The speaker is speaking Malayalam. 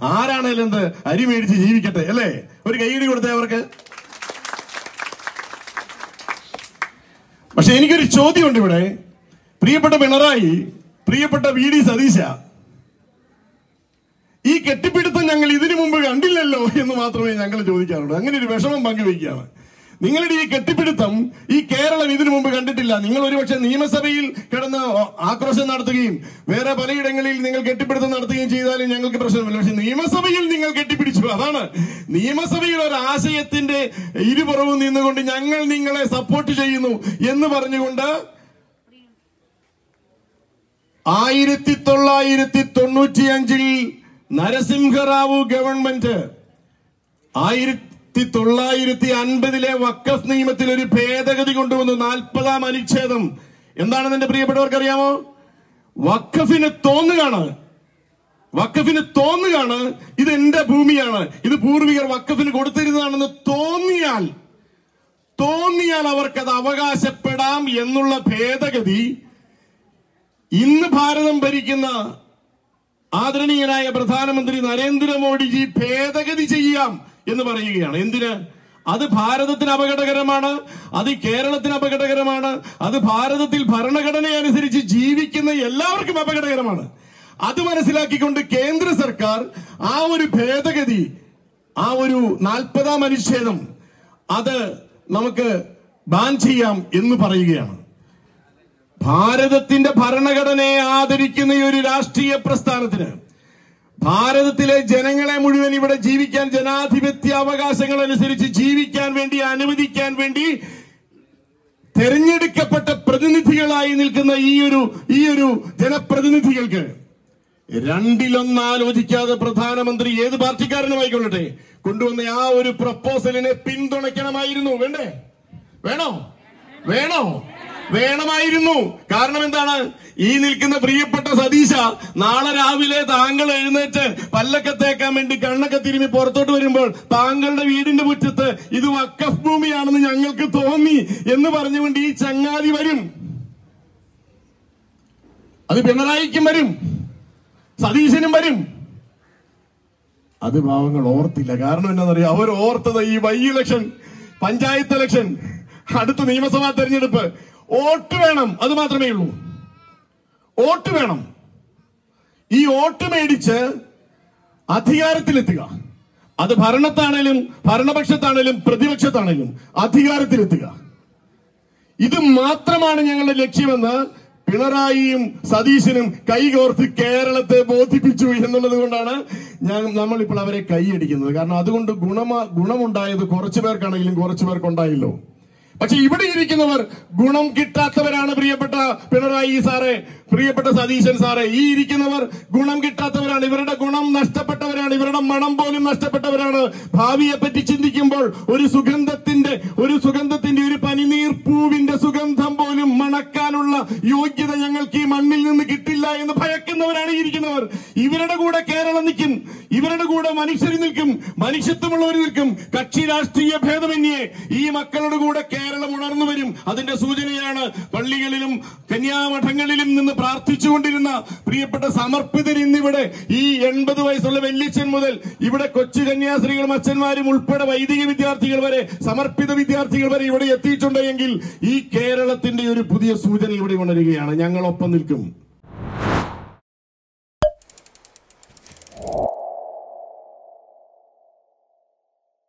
ആരാണേലും എന്ത് അരി മേടിച്ച് ജീവിക്കട്ടെ അല്ലേ ഒരു കൈയടി കൊടുത്തേ അവർക്ക് പക്ഷെ എനിക്കൊരു ചോദ്യമുണ്ട് ഇവിടെ പ്രിയപ്പെട്ട പിണറായി പ്രിയപ്പെട്ട വി ഡി സതീശ ഈ കെട്ടിപ്പിടുത്തം ഞങ്ങൾ ഇതിനു മുമ്പ് കണ്ടില്ലല്ലോ എന്ന് മാത്രമേ ഞങ്ങൾ ചോദിക്കാറുള്ളൂ അങ്ങനെ ഒരു വിഷമം പങ്കുവയ്ക്കുകയാണ് നിങ്ങളുടെ ഈ കെട്ടിപ്പിടുത്തം ഈ കേരളം ഇതിനു മുമ്പ് കണ്ടിട്ടില്ല നിങ്ങൾ ഒരുപക്ഷെ നിയമസഭയിൽ കിടന്ന് ആക്രോശം നടത്തുകയും വേറെ പലയിടങ്ങളിൽ നിങ്ങൾ കെട്ടിപ്പിടുത്തം നടത്തുകയും ചെയ്താലും ഞങ്ങൾക്ക് പ്രശ്നമില്ല പക്ഷെ നിയമസഭയിൽ നിങ്ങൾ കെട്ടിപ്പിടിച്ചു അതാണ് നിയമസഭയിൽ ഒരു ആശയത്തിന്റെ ഇരുപുറവും നിന്നുകൊണ്ട് ഞങ്ങൾ നിങ്ങളെ സപ്പോർട്ട് ചെയ്യുന്നു എന്ന് പറഞ്ഞുകൊണ്ട് ആയിരത്തി തൊള്ളായിരത്തി തൊണ്ണൂറ്റി അഞ്ചിൽ നരസിംഹറാവു ഗവൺമെന്റ് ആയിരത്തി തൊള്ളായിരത്തി അൻപതിലെ വക്കഫ് നിയമത്തിൽ ഒരു ഭേദഗതി കൊണ്ടുവന്നു നാൽപ്പതാം അനുച്ഛേദം എന്താണെന്ന് എന്റെ പ്രിയപ്പെട്ടവർക്ക് അറിയാമോ വക്കഫിന് തോന്നുകയാണ് വക്കഫിന് തോന്നുകയാണ് ഇത് എന്റെ ഭൂമിയാണ് ഇത് പൂർവികർ വക്കഫിന് കൊടുത്തിരുന്നതാണെന്ന് തോന്നിയാൽ തോന്നിയാൽ അവർക്കത് അവകാശപ്പെടാം എന്നുള്ള ഭേദഗതി ഇന്ന് ഭാരതം ഭരിക്കുന്ന ആദരണീയനായ പ്രധാനമന്ത്രി നരേന്ദ്രമോദിജി ഭേദഗതി ചെയ്യാം എന്ന് പറയുകയാണ് എന്തിന് അത് ഭാരതത്തിന് അപകടകരമാണ് അത് കേരളത്തിന് അപകടകരമാണ് അത് ഭാരതത്തിൽ ഭരണഘടന അനുസരിച്ച് ജീവിക്കുന്ന എല്ലാവർക്കും അപകടകരമാണ് അത് മനസ്സിലാക്കിക്കൊണ്ട് കേന്ദ്ര സർക്കാർ ആ ഒരു ഭേദഗതി ആ ഒരു നാൽപ്പതാം അനുച്ഛേദം അത് നമുക്ക് ബാൻ ചെയ്യാം എന്ന് പറയുകയാണ് ഭാരതത്തിന്റെ ഭരണഘടനയെ ആദരിക്കുന്ന ഈ ഒരു രാഷ്ട്രീയ പ്രസ്ഥാനത്തിന് ഭാരതത്തിലെ ജനങ്ങളെ മുഴുവൻ ഇവിടെ ജീവിക്കാൻ ജനാധിപത്യ അവകാശങ്ങൾ അനുസരിച്ച് ജീവിക്കാൻ വേണ്ടി അനുവദിക്കാൻ വേണ്ടി തെരഞ്ഞെടുക്കപ്പെട്ട പ്രതിനിധികളായി നിൽക്കുന്ന ഈ ഒരു ഈ ഒരു ജനപ്രതിനിധികൾക്ക് രണ്ടിലൊന്ന് ആലോചിക്കാതെ പ്രധാനമന്ത്രി ഏത് പാർട്ടിക്കാരനുമായിക്കൊള്ളട്ടെ കൊണ്ടുവന്ന ആ ഒരു പ്രപ്പോസലിനെ പിന്തുണയ്ക്കണമായിരുന്നു വേണ്ടേ വേണോ വേണോ വേണമായിരുന്നു കാരണം എന്താണ് ഈ നിൽക്കുന്ന പ്രിയപ്പെട്ട സതീശ നാളെ രാവിലെ താങ്കൾ എഴുന്നേറ്റ് പല്ലൊക്കെ തേക്കാൻ വേണ്ടി കണ്ണൊക്കെ തിരുമ്മി പുറത്തോട്ട് വരുമ്പോൾ താങ്കളുടെ വീടിന്റെ മുറ്റത്ത് ഇത് വക്കഫ് ഭൂമിയാണെന്ന് ഞങ്ങൾക്ക് തോന്നി എന്ന് പറഞ്ഞുകൊണ്ട് ഈ ചങ്ങാതി വരും അത് പിണറായിക്കും വരും സതീശനും വരും അത് പാവങ്ങൾ ഓർത്തില്ല കാരണം എന്താണെന്നറിയാം അവർ ഓർത്തത് ഈ ബൈ ഇലക്ഷൻ പഞ്ചായത്ത് ഇലക്ഷൻ അടുത്ത നിയമസഭാ തെരഞ്ഞെടുപ്പ് വോട്ട് വേണം അത് മാത്രമേ ഉള്ളൂ വോട്ട് വേണം ഈ വോട്ട് മേടിച്ച് അധികാരത്തിലെത്തുക അത് ഭരണത്താണേലും ഭരണപക്ഷത്താണേലും പ്രതിപക്ഷത്താണേലും അധികാരത്തിലെത്തുക ഇത് മാത്രമാണ് ഞങ്ങളുടെ ലക്ഷ്യമെന്ന് പിണറായിയും സതീശനും കൈകോർത്ത് കേരളത്തെ ബോധിപ്പിച്ചു എന്നുള്ളത് കൊണ്ടാണ് ഞാൻ നമ്മളിപ്പോൾ അവരെ കൈയടിക്കുന്നത് കാരണം അതുകൊണ്ട് ഗുണമ ഗുണമുണ്ടായത് കുറച്ചു പേർക്കാണെങ്കിലും കുറച്ചു പേർക്കുണ്ടായല്ലോ പക്ഷെ ഇവിടെ ഇരിക്കുന്നവർ ഗുണം കിട്ടാത്തവരാണ് പ്രിയപ്പെട്ട പിണറായി സാറേ പ്രിയപ്പെട്ട സതീശൻ സാറേ ഈ ഇരിക്കുന്നവർ ഗുണം കിട്ടാത്തവരാണ് ഇവരുടെ ഗുണം നഷ്ടപ്പെട്ടവരാണ് ഇവരുടെ മണം പോലും നഷ്ടപ്പെട്ടവരാണ് ഭാവിയെ പറ്റി ചിന്തിക്കുമ്പോൾ ഒരു സുഗന്ധത്തിന്റെ ഒരു സുഗന്ധത്തിന്റെ ഒരു പനിനീർ പൂവിന്റെ സുഗന്ധം പോലും മണക്കാനുള്ള യോഗ്യത ഞങ്ങൾക്ക് ഈ മണ്ണിൽ നിന്ന് കിട്ടില്ല എന്ന് ഭയക്കുന്നവരാണ് ഈ ഇരിക്കുന്നവർ ഇവരുടെ കൂടെ കേരളം നിൽക്കും ഇവരുടെ കൂടെ മനുഷ്യർ നിൽക്കും മനുഷ്യത്വമുള്ളവർ നിൽക്കും കക്ഷി രാഷ്ട്രീയ ഭേദമന്യേ ഈ മക്കളുടെ കൂടെ കേരളം ഉണർന്നു വരും അതിന്റെ സൂചനയാണ് പള്ളികളിലും കന്യാമഠങ്ങളിലും നിന്ന് പ്രാർത്ഥിച്ചുകൊണ്ടിരുന്ന പ്രിയപ്പെട്ട സമർപ്പിതർ ഇന്നിവിടെ ഈ എൺപത് വയസ്സുള്ള വല്യച്ഛൻ മുതൽ ഇവിടെ കൊച്ചു കന്യാസ്ത്രീകളും അച്ഛന്മാരും ഉൾപ്പെടെ വൈദിക വിദ്യാർത്ഥികൾ വരെ സമർപ്പിത വിദ്യാർത്ഥികൾ വരെ ഇവിടെ എത്തിയിട്ടുണ്ട് എങ്കിൽ ഈ കേരളത്തിന്റെ ഒരു പുതിയ സൂചന ഇവിടെ ഉണരുകയാണ് ഞങ്ങൾ ഒപ്പം നിൽക്കും